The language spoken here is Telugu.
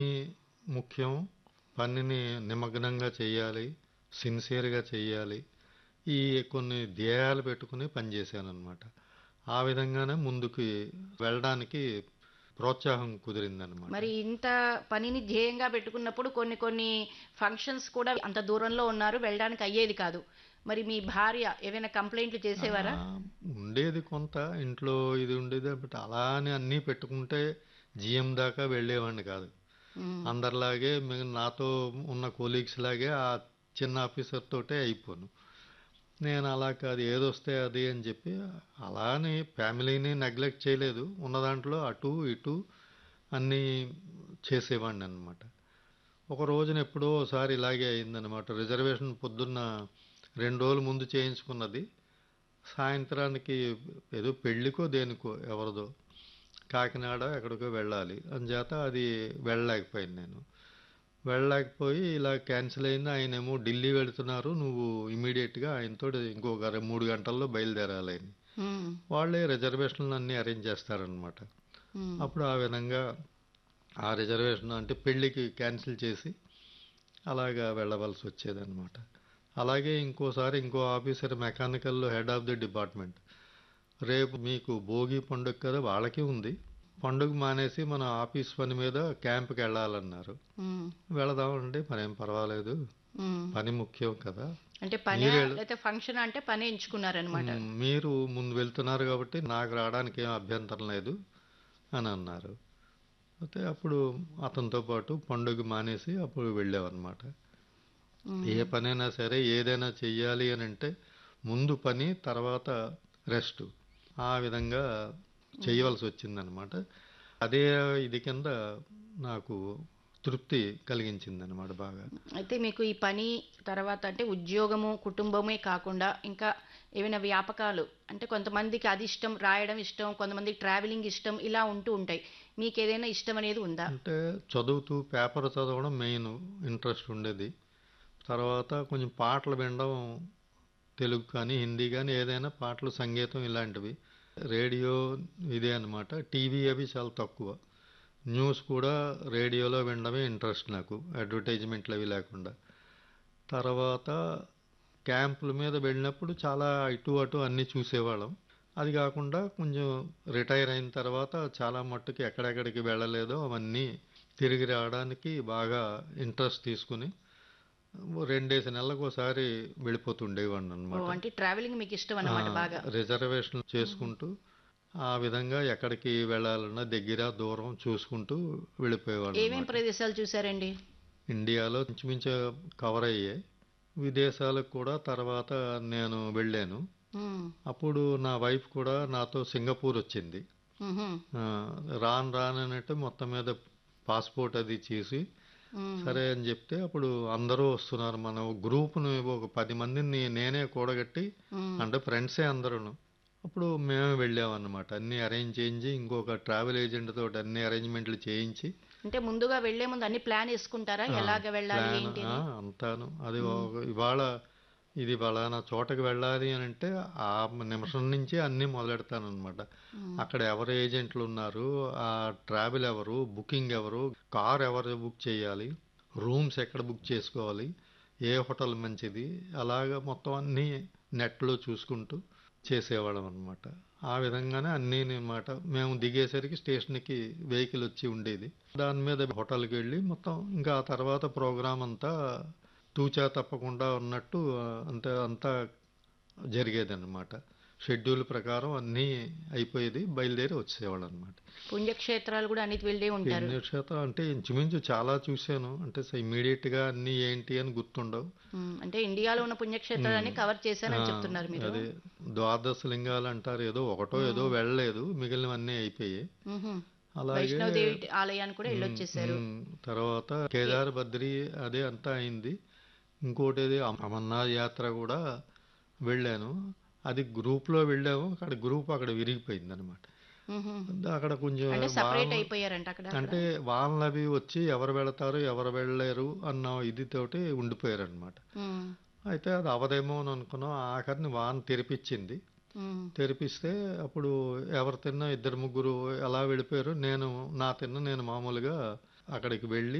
ముఖ్యం. పనిని నిమగ్నంగా చేయాలి. సిన్సియర్‌గా చెయ్యాలి. ఈ కొన్ని ధ్యేయాలు పెట్టుకొని పనిచేశాననమాట. ఆ విధంగానే ముందుకి వెళ్ళడానికి ప్రోత్సాహం కుదిరిందనమాట. మరి ఇంత పనిని ధ్యేయంగా పెట్టుకున్నప్పుడు కొన్ని కొన్ని ఫంక్షన్స్ కూడా అంత దూరంలో ఉన్నారు వెళ్ళడానికి అయ్యేది కాదు. మరి మీ భార్య ఏవైనా కంప్లెయింట్లు చేసేవారా? ఆ! ఉండేది కొంత. ఇంట్లో ఇది ఉండేది. బట్ అలా అని అన్నీ పెట్టుకుంటే జీఎం దాకా వెళ్ళేవాడిని కాదు. హ్మ్. అందరిలాగే మిగిలిన నాతో ఉన్న కొలీగ్స్ లాగే ఆ చిన్న ఆఫీసర్ తోటే అయిపోను. నేను అలా కాదు ఏదొస్తే అది అని చెప్పి అలా అని ఫ్యామిలీని నెగ్లెక్ట్ చేయలేదు. ఉన్న దాంట్లో అటు ఇటు అన్నీ చేసేవాడిననమాట. ఒక రోజున ఎప్పుడో ఓసారి ఇలాగే అయిందనమాట. రిజర్వేషన్ పొద్దున్న 2 రోజుల ముందు చేయించుకున్నది. సాయంత్రానికి ఏదో పెళ్ళికో దేనికో ఎవరిదో కాకినాడ ఎక్కడికో వెళ్ళాలి. అంచేత అది వెళ్ళలేకపోయాను నేను. వెళ్ళలేకపోయి ఇలా క్యాన్సిల్ అయింది. ఆయనేమో ఢిల్లీ వెళుతున్నారు. నువ్వు ఇమ్మీడియేట్‌గా ఆయనతోటి ఇంకొక 3 గంటల్లో బయలుదేరాలి అని. హ్మ్. వాళ్ళే రిజర్వేషన్‌లన్నీ అరేంజ్ చేస్తారనమాట. హ్మ్. అప్పుడు ఆ విధంగా ఆ రిజర్వేషన్ అంటే పెళ్ళికి క్యాన్సిల్ చేసి అలాగా వెళ్ళవలసి వచ్చేదనమాట. అలాగే ఇంకోసారి ఇంకో ఆఫీసర్ మెకానికల్‌లో హెడ్ ఆఫ్ ది డిపార్ట్మెంట్. రేపు మీకు భోగి పండుగ కదా! వాళ్ళకి ఉంది. పండుగ మానేసి మన ఆఫీస్ పని మీద క్యాంప్‌కెళ్ళాలన్నారు. హ్మ్. వెళదామండి మరేం పర్వాలేదు. హ్మ్. పని ముఖ్యం కదా! అంటే పనా మీరెళ్ లేతే ఫంక్షనా అంటే పనే ఎంచుకున్నారనమాట. హ్మ్. మీరు ముందు వెళ్తున్నారు కాబట్టి నాకు రావడానికి ఏం అభ్యంతరం లేదు అని అన్నారు. అయితే అప్పుడు అతనితో పాటు పండుగ మానేసి అప్పుడు వెళ్ళామనమాట. హ్మ్. ఏ పనైనా సరే ఏదైనా చెయ్యాలి అనంటే ముందు పని తర్వాత రెస్ట్. ఆ విధంగా హ్మ్. చేయవలసి వచ్చిందనమాట. అదే ఇది కింద నాకు తృప్తి కలిగించిందనమాట బాగా. అయితే మీకు ఈ పని తర్వాత అంటే ఉద్యోగము, కుటుంబమే కాకుండా ఇంకా ఏవైనా వ్యాపకాలు అంటే కొంతమందికి అది ఇష్టం, రాయడం ఇష్టం, కొంతమందికి ట్రావెలింగ్ ఇష్టం ఇలా ఉంటూ ఉంటాయి. మీకేదైనా ఇష్టం అనేది ఉందా? అంటే చదువుతూ పేపర్ చదవడం మెయిన్ ఇంట్రెస్ట్ ఉండేది. తర్వాత కొంచెం పాటలు వినడం తెలుగు కానీ, హిందీ గానీ ఏదైనా పాటలు, సంగీతం ఇలాంటివి. రేడియో ఇదే అనమాట. టీవీ అవి చాలా తక్కువ. న్యూస్ కూడా రేడియోలో వినడమే ఇంట్రెస్ట్ నాకు. అడ్వర్టైజ్మెంట్లు అవి లేకుండా. తర్వాత క్యాంపుల మీద వెళ్ళినప్పుడు చాలా ఇటు అటు అన్నీ చూసేవాళ్ళం. అది కాకుండా కొంచెం రిటైర్ అయిన తర్వాత చాలా మట్టుకు ఎక్కడెక్కడికి వెళ్ళలేదో అవన్నీ తిరిగి రావడానికి బాగా ఇంట్రెస్ట్ తీసుకొని ఓ రెండేసి నెలలకోసారి వెళ్ళిపోతుండేవాడిననమాట. ఓహ్! అంటే ట్రావెలింగ్ మీకు ఇష్టం ఆ! అన్నమాట బాగా. రిజర్వేషన్లు హ్మ్. చేసుకుంటూ ఆ విధంగా ఎక్కడికి వెళ్ళాలన్నా దగ్గర, దూరం చూసుకుంటూ ఏమేం వెళ్ళిపోయేవాడిననమాట. ప్రదేశాలు చూసారండి? ఇండియాలో ఇంచుమించు కవర్ అయ్యాయి. విదేశాలకు కూడా తర్వాత నేను వెళ్ళాను. హ్మ్. అప్పుడు నా వైఫ్ కూడా నాతో సింగపూర్ వచ్చింది. హుహు. ఆ! రాను రాననంటే మొత్తం మీద పాస్‌పోర్ట్ అది చేసి హ్మ్. సరే అని చెప్తే అప్పుడు అందరూ వస్తున్నారు. మనం గ్రూప్‌ని ఒక 10 మందిని నేనే కూడగట్టి హ్మ్. అంటే ఫ్రెండ్సే అందరూను. అప్పుడు మేమే వెళ్ళామన్నమాట. అన్నీ అరేంజ్ చేయించి ఇంకొక ట్రావెల్ ఏజెంట్ తోటి అన్ని అరేంజ్‌మెంట్లు చేయించి అంటే ముందుగా వెళ్ళే ముందు అన్ని ప్లాన్ యేసుకుంటారా? ఆ! ఎలాగ వెళ్ళాలి ప్లాన్ ఏంటి ఆ! అని? అంతాను. అది హ్మ్. ఒక ఇవాళ ఇది పలానా చోటకి వెళ్ళాలి అనంటే ఆ నిమిషం నుంచే అన్నీ మొదలెడతాననమాట. హ్మ్. అక్కడ ఎవరు ఏజెంట్లున్నారు, ఆ ట్రావెల్ ఎవరు, బుకింగ్ ఎవరు, కార్ ఎవరు బుక్ చేయాలి, రూమ్స్ ఎక్కడ బుక్ చేసుకోవాలి, ఏ హోటల్ మంచిది, అలాగా మొత్తం అన్నీ నెట్‌లో చూసుకుంటూ చేసేవాళ్ళం అనమాట. ఆ విధంగానే అన్నీనమాట. మేము దిగేసరికి స్టేషన్‌కి వెహికల్ వచ్చి ఉండేది. దాని మీద హోటల్‌కి వెళ్ళి మొత్తం ఇంకా ఆ తర్వాత ప్రోగ్రామ్ అంతా తూచా తప్పకుండా ఉన్నట్టు అంతా అంతా జరిగేదనమాట. షెడ్యూల్ ప్రకారం అన్నీ అయిపోయేది. బయలుదేరి వచ్చేసేవాళ్ళనమాట. పుణ్యక్షేత్రాలు కూడా అన్నిటి వెళ్ళే ఉంటారు. పుణ్యక్షేత్రం అంటే ఇంచుమించు చాలా చూశాను. అంటే స ఇమ్మీడియేట్‌గా అన్నీ ఏంటి అని గుర్తుండవు. హ్మ్. అంటే ఇండియాలో ఉన్న పుణ్యక్షేత్రాలన్నీ హ్మ్. కవర్ ఆ! చేశానని చెప్తున్నారు మీరు. అదే ద్వాదశ లింగాలంటారు. ఏదో ఒకటో ఏదో హ్మ్. వెళ్ళలేదు. మిగిలినవన్నీ అయిపోయాయి. హుహు. అలాగే వైష్ణోదేవి ఆలయానికి కూడా హ్మ్. ఎళ్ళొచ్చేసారు. హ్మ్. తర్వాత ఏ కేదార్, బద్రీ అదే అంతా అయింది. ఇంకోటేది అమర్నాథ్ యాత్ర కూడా వెళ్ళాను. అది గ్రూప్‌లో వెళ్ళాము. అక్కడ గ్రూప్ అక్కడ విరిగిపోయిందనమాట. హుహు. అక్కడ కొంచెం అంటే సెపరేట్ వానలు అయిపోయారంట అక్కడ అక్కడ. అంటే వానలవి వచ్చి ఎవరు వెళతారు, ఎవరు వెళ్ళలేరు అన్న ఇది తోటి ఉండిపోయారనమాట. హ్మ్. అయితే అది అవ్వదేమో అని అనుకున్నాం. ఆఖరిని వాన తెరిపిచ్చింది. హ్మ్. తెరిపిస్తే అప్పుడు ఎవరు తిన్న ఇద్దరు ముగ్గురు అలా వెళ్ళిపోయారు. నేను నా తిన్న నేను మామూలుగా అక్కడికి వెళ్ళి